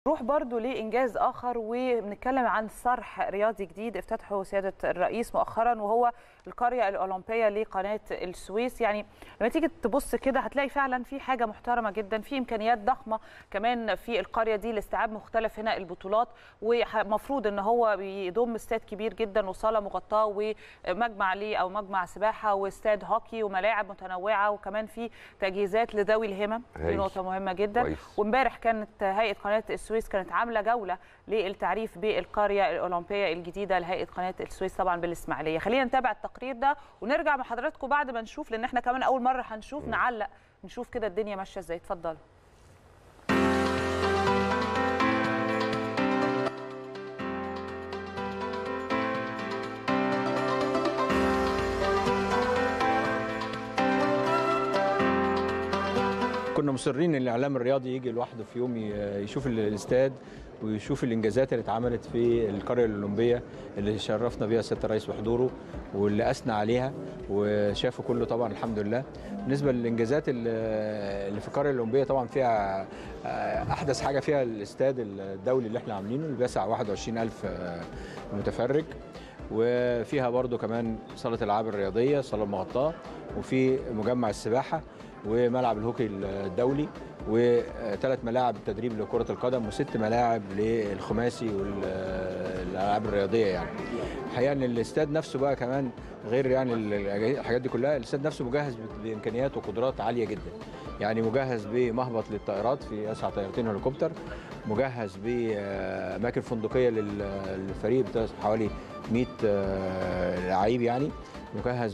نروح برضو لإنجاز آخر وبنتكلم عن صرح رياضي جديد افتتحه سيادة الرئيس مؤخرا وهو القرية الأولمبية لقناة السويس يعني لما تيجي تبص كده هتلاقي فعلا في حاجة محترمة جدا في إمكانيات ضخمة كمان في القرية دي لاستيعاب مختلف هنا البطولات ومفروض ان هو بيضم استاد كبير جدا وصالة مغطاة ومجمع ليه أو مجمع سباحة واستاد هوكي وملاعب متنوعة وكمان في تجهيزات لذوي الهمم دي هايل. نقطة مهمة جدا كويس. وامبارح كانت هيئه قناه السويس كانت عامله جوله للتعريف بالقريه الاولمبيه الجديده لهيئه قناه السويس طبعا بالاسماعيليه خلينا نتابع التقرير ده ونرجع مع حضراتكم بعد ما نشوف لان احنا كمان اول مره هنشوف نعلق نشوف كده الدنيا ماشيه ازاي اتفضلوا كنا مصرين ان الاعلام الرياضي يجي لوحده في يوم ي- يشوف ال- الاستاد ويشوف الانجازات اللي اتعملت في القريه الاولمبيه اللي شرفنا بيها سياده الرئيس بحضوره واللي اثنى عليها وشافه كله طبعا الحمد لله بالنسبه للانجازات اللي اللي في القريه الاولمبيه طبعا فيها آه، احدث حاجه فيها الاستاد الدولي اللي احنا عاملينه اللي بيسع 21000 آه، متفرج وفيها برضو كمان صاله الالعاب الرياضيه صاله مغطاه وفي مجمع السباحه وملعب الهوكي الدولي وثلاث ملاعب تدريب لكرة القدم وست ملاعب للخماسي والألعاب الرياضية يعني الحقيقة إن الاستاد نفسه بقى كمان غير يعني ال- الحاجات دي كلها الاستاد نفسه مجهز بإمكانيات وقدرات عالية جدا يعني مجهز بمهبط للطائرات في أسرع طيارتين هليكوبتر مجهز بأماكن فندقية لل- للفريق بتاع حوالي 100 آه، لعيب يعني مجهز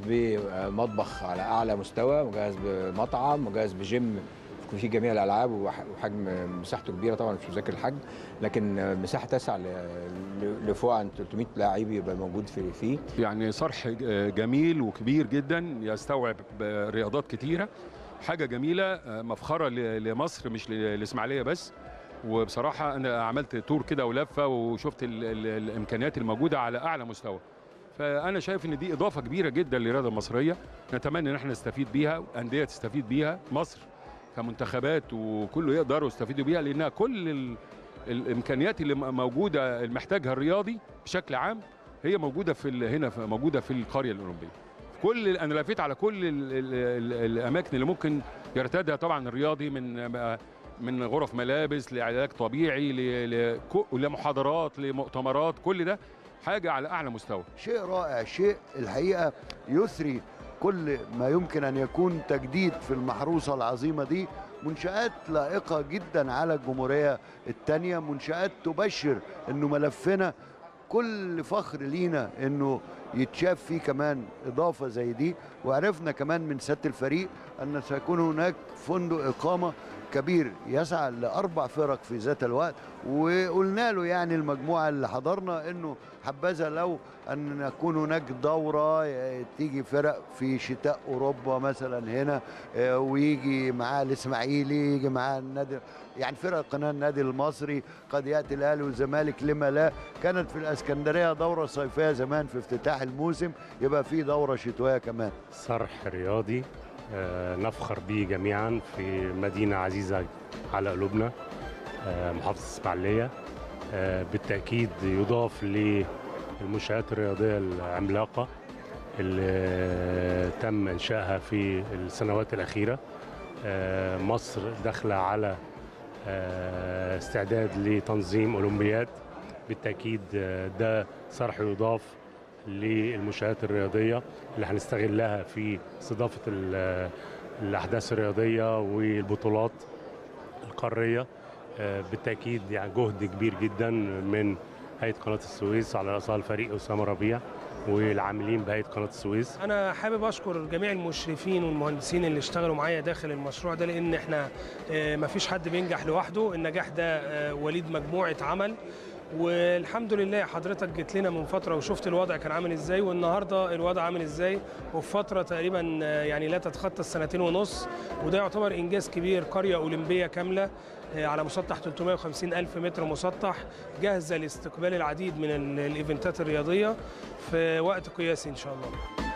بمطبخ على اعلى مستوى مجهز بمطعم مجهز بجيم في جميع الالعاب وح- وحجم مساحته كبيره طبعا مش مذاكر الحجم لكن مساحه تسع ل- ل- لفوق عن 300 لعيب يبقى موجود في فيه يعني صرح جميل وكبير جدا يستوعب رياضات كتيرة حاجة جميلة مفخرة ل- لمصر مش ل- للإسماعيلية بس وبصراحة أنا عملت تور كده ولفة وشفت ال ال الإمكانيات الموجودة على أعلى مستوى فأنا شايف إن دي إضافة كبيرة جدا للرياضة المصرية نتمنى إن احنا نستفيد بيها أندية تستفيد بيها مصر كمنتخبات وكله يقدروا يستفيدوا بيها لأنها كل ال الإمكانيات اللي م- موجودة اللي محتاجها الرياضي بشكل عام هي موجوده في ال- هنا في موجوده في القريه الاولمبيه كل انا لفيت على كل ال ال ال الاماكن اللي ممكن يرتادها طبعا الرياضي من من غرف ملابس لعلاج طبيعي ل- لكو- لمحاضرات لمؤتمرات كل ده حاجه على اعلى مستوى شيء رائع شيء الحقيقه يثري كل ما يمكن ان يكون تجديد في المحروسه العظيمه دي منشآت لائقة جدا على الجمهورية الثانية منشآت تبشر انه ملفنا كل فخر لينا انه يتشاف فيه كمان اضافة زي دي وعرفنا كمان من سيادة الفريق ان سيكون هناك فندق اقامة كبير يسعى لاربع فرق في ذات الوقت وقلنا له يعني المجموعه اللي حضرنا انه حبذا لو ان يكون هناك دوره آه، تيجي فرق في شتاء اوروبا مثلا هنا آه، ويجي معاه الاسماعيلي يجي معاه النادي يعني فرق قناه النادي المصري قد ياتي الاهلي والزمالك لما لا كانت في الاسكندريه دوره صيفيه زمان في افتتاح الموسم يبقى في دوره شتويه كمان صرح رياضي آه، نفخر به جميعا في مدينة عزيزة على قلوبنا آه، محافظة الإسماعيلية آه، بالتأكيد يضاف للمنشآت الرياضية العملاقة اللي تم إنشائها في السنوات الأخيرة آه، مصر داخلة على آه، استعداد لتنظيم أولمبياد بالتأكيد آه، ده صرح يضاف للمنشآت الرياضية اللي هنستغلها في استضافة ال- الأحداث الرياضية والبطولات القارية آه، بالتأكيد يعني جهد كبير جدا من هيئة قناة السويس على رأسها الفريق أسامة ربيع والعاملين بهيئة قناة السويس انا حابب اشكر جميع المشرفين والمهندسين اللي اشتغلوا معايا داخل المشروع ده لان احنا آه، مفيش حد بينجح لوحده النجاح ده آه، وليد مجموعه عمل والحمد لله حضرتك جيت لنا من فتره وشفت الوضع كان عامل ازاي والنهارده الوضع عامل ازاي وفي فتره تقريبا آه، يعني لا تتخطى السنتين ونص وده يعتبر انجاز كبير قريه اولمبيه كامله آه، على مسطح 350 ألف متر مسطح جاهزة لاستقبال العديد من ال- الإيفنتات الرياضية في وقت قياسي إن شاء الله